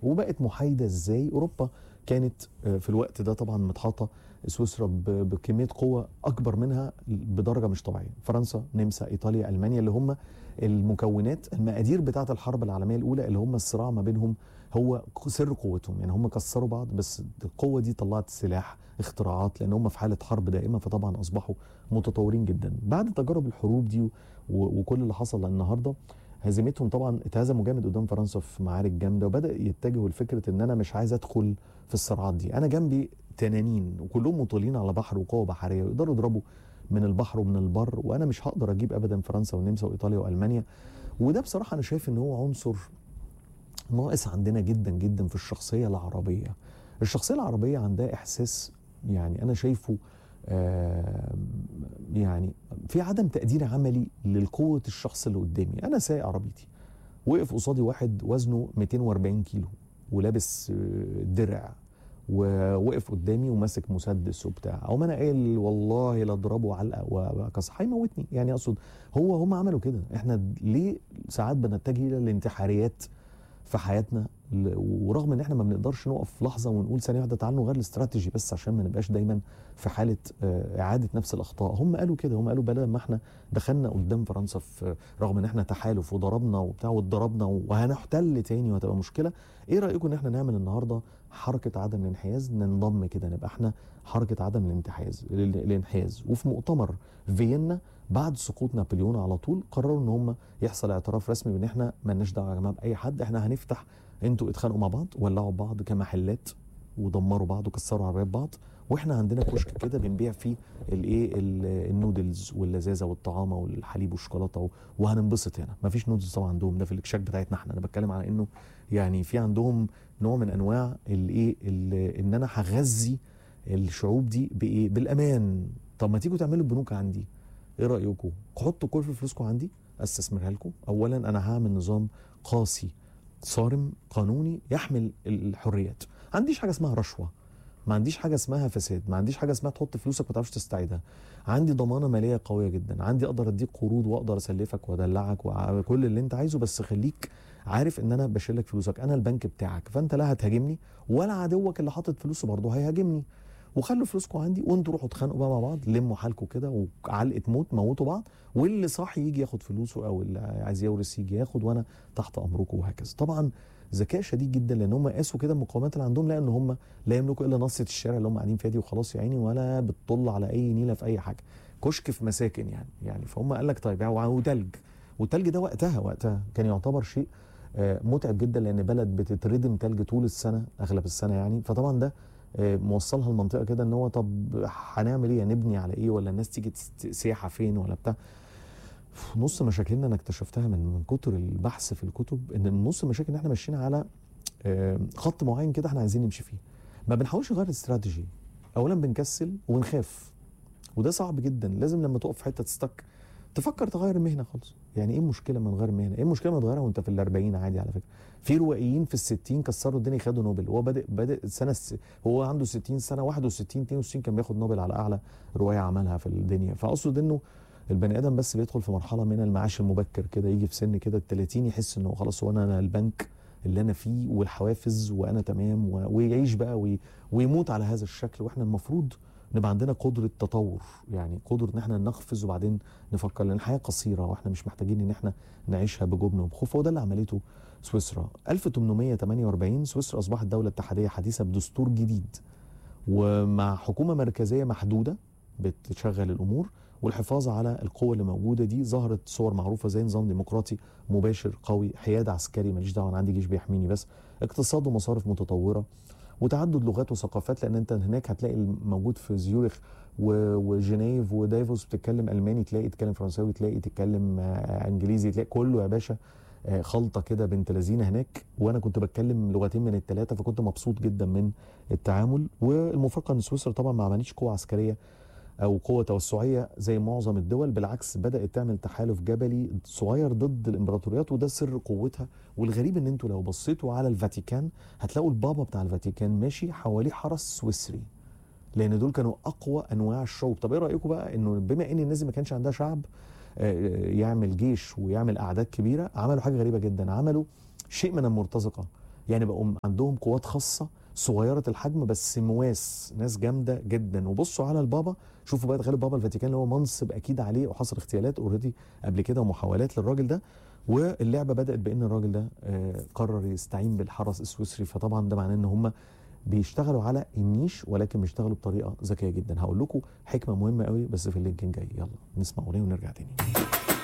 وبقت محايده ازاي اوروبا كانت آه، في الوقت ده طبعا متحاطه سويسرا ب- بكميه قوه اكبر منها بدرجه مش طبيعيه فرنسا نمسا ايطاليا المانيا اللي هم المكونات المقادير بتاعه الحرب العالميه الاولى اللي هم الصراع ما بينهم هو سر قوتهم يعني هم كسروا بعض بس القوه دي طلعت سلاح اختراعات لان هم في حاله حرب دائمه فطبعا اصبحوا متطورين جدا بعد تجارب الحروب دي و- وكل اللي حصل النهارده هزيمتهم طبعا اتهزموا جامد قدام فرنسا في معارك جامده وبدا يتجهوا لفكره ان انا مش عايز ادخل في الصراعات دي انا جنبي تنانين وكلهم مطلين على بحر وقوه بحريه ويقدروا يضربوا من البحر ومن البر وانا مش هقدر اجيب ابدا فرنسا والنمسا وايطاليا والمانيا وده بصراحه انا شايف ان هو عنصر ناقص عندنا جدا جدا في الشخصيه العربيه الشخصيه العربيه عندها احساس يعني انا شايفه آه يعني في عدم تقدير عملي لقوه الشخص اللي قدامي انا سايق عربيتي وقف قصادي واحد وزنه 240 كيلو ولابس آه، درع ووقف قدامي وماسك مسدس وبتاع او ما انا قايل والله لا اضربه علقه وكسر هيموتني يعني اقصد هو هم عملوا كده احنا ليه ساعات بنتجه الى الانتحاريات في حياتنا ل- ورغم ان احنا ما بنقدرش نقف لحظه ونقول ثانيه واحده تعالوا نغير الاستراتيجي بس عشان ما نبقاش دايما في حاله آه، اعاده نفس الاخطاء هم قالوا كده هم قالوا بدل ما احنا دخلنا قدام فرنسا في رغم ان احنا تحالف وضربنا وبتاع واتضربنا وهنحتل تاني وهتبقى مشكله ايه رايكم ان احنا نعمل النهارده حركه عدم الانحياز ننضم كده نبقى احنا حركه عدم الانتحاز ال- الانحياز وفي مؤتمر فيينا بعد سقوط نابليون على طول قرروا ان هم يحصل اعتراف رسمي بان احنا مالناش دعوه يا جماعه باي حد احنا هنفتح انتوا اتخانقوا مع بعض ولعوا بعض كمحلات ودمروا بعض وكسروا عربيات بعض واحنا عندنا كشك كده بنبيع فيه الايه ال- النودلز واللذاذه والطعامه والحليب والشوكولاته و- وهننبسط هنا مفيش نودلز طبعا عندهم ده في الكشاك بتاعتنا احنا انا بتكلم على انه يعني في عندهم نوع من انواع الايه ال- ان انا هغذي الشعوب دي بايه بالامان طب ما تيجوا تعملوا البنوك عندي ايه رايكم حطوا كل فلوسكم عندي استثمرها لكم اولا انا هعمل نظام قاسي صارم قانوني يحمل الحريات ما عنديش حاجه اسمها رشوه ما عنديش حاجه اسمها فساد ما عنديش حاجه اسمها تحط فلوسك ما تعرفش تستعيدها عندي ضمانه ماليه قويه جدا عندي اقدر اديك قروض واقدر اسلفك وادلعك وكل اللي انت عايزه بس خليك عارف ان انا بشيلك فلوسك انا البنك بتاعك فانت لا هتهاجمني ولا عدوك اللي حاطط فلوسه برضه هيهاجمني وخلوا فلوسكم عندي وانتوا روحوا اتخانقوا بقى مع بعض لموا حالكم كده وعلقه موت موتوا بعض واللي صاحي يجي ياخد فلوسه او اللي عايز يورث يجي ياخد وانا تحت امركم وهكذا طبعا ذكاء شديد جدا لان هم قاسوا كده المقاومات اللي عندهم لان هم لا يملكوا الا نصيه الشارع اللي هم قاعدين فيها دي وخلاص يا عيني ولا بتطل على اي نيله في اي حاجه كشك في مساكن يعني يعني فهم قال لك طيب وتلج والتلج ده وقتها وقتها كان يعتبر شيء آه، متعب جدا لان بلد بتتردم تلج طول السنه اغلب السنه يعني فطبعا ده آه، موصلها المنطقه كده ان هو طب هنعمل ايه نبني على ايه ولا الناس تيجي تست- سياحه فين ولا بتاع نص مشاكلنا انا اكتشفتها من من كتر البحث في الكتب ان نص المشاكل ان احنا ماشيين على آه، خط معين كده احنا عايزين نمشي فيه ما بنحاولش نغير الاستراتيجي اولا بنكسل وبنخاف وده صعب جدا لازم لما تقف في حته تستك تفكر تغير المهنه خالص يعني ايه المشكله ما نغير المهنه ايه المشكله ما تغيرها وانت في الأربعين عادي على فكره في روائيين في الستين كسروا الدنيا خدوا نوبل هو بادئ بادئ سنه الس... هو عنده 60 سنه 61 62 كان بياخد نوبل على اعلى روايه عملها في الدنيا فاقصد انه البني ادم بس بيدخل في مرحله من المعاش المبكر كده يجي في سن كده ال 30 يحس انه خلاص هو انا أنا البنك اللي انا فيه والحوافز وانا تمام و... ويعيش بقى وي... ويموت على هذا الشكل واحنا المفروض نبقى عندنا قدره تطور يعني قدره ان احنا نقفز وبعدين نفكر لان الحياه قصيره واحنا مش محتاجين ان احنا نعيشها بجبن وبخوف وده اللي عملته سويسرا 1848 سويسرا اصبحت دوله اتحاديه حديثه بدستور جديد ومع حكومه مركزيه محدوده بتشغل الامور والحفاظ على القوة اللي موجودة دي ظهرت صور معروفة زي نظام ديمقراطي مباشر قوي حياد عسكري ماليش دعوة أنا عندي جيش بيحميني بس اقتصاد ومصارف متطورة وتعدد لغات وثقافات لأن أنت هناك هتلاقي موجود في زيورخ و- وجنيف ودافوس بتتكلم ألماني تلاقي تتكلم فرنساوي تلاقي تتكلم آه، إنجليزي تلاقي كله يا باشا آه، خلطة كده بنت لذينة هناك وأنا كنت بتكلم لغتين من الثلاثة فكنت مبسوط جدا من التعامل والمفارقة إن سويسرا طبعا ما عملتش قوة عسكرية او قوه توسعيه زي معظم الدول بالعكس بدات تعمل تحالف جبلي صغير ضد الامبراطوريات وده سر قوتها والغريب ان انتوا لو بصيتوا على الفاتيكان هتلاقوا البابا بتاع الفاتيكان ماشي حواليه حرس سويسري لان دول كانوا اقوى انواع الشعوب طب ايه رايكم بقى انه بما ان الناس دي ما كانش عندها شعب آه، يعمل جيش ويعمل اعداد كبيره عملوا حاجه غريبه جدا عملوا شيء من المرتزقه يعني بقوا عندهم قوات خاصه صغيره الحجم بس مواس ناس جامده جدا وبصوا على البابا شوفوا بقى تخيلوا بابا الفاتيكان اللي هو منصب اكيد عليه وحصل اغتيالات اوريدي قبل كده ومحاولات للراجل ده واللعبه بدات بان الراجل ده آه، قرر يستعين بالحرس السويسري فطبعا ده معناه ان هم بيشتغلوا على النيش ولكن بيشتغلوا بطريقه ذكيه جدا هقول لكم حكمه مهمه قوي بس في اللينك الجاي يلا نسمع اغنيه ونرجع تاني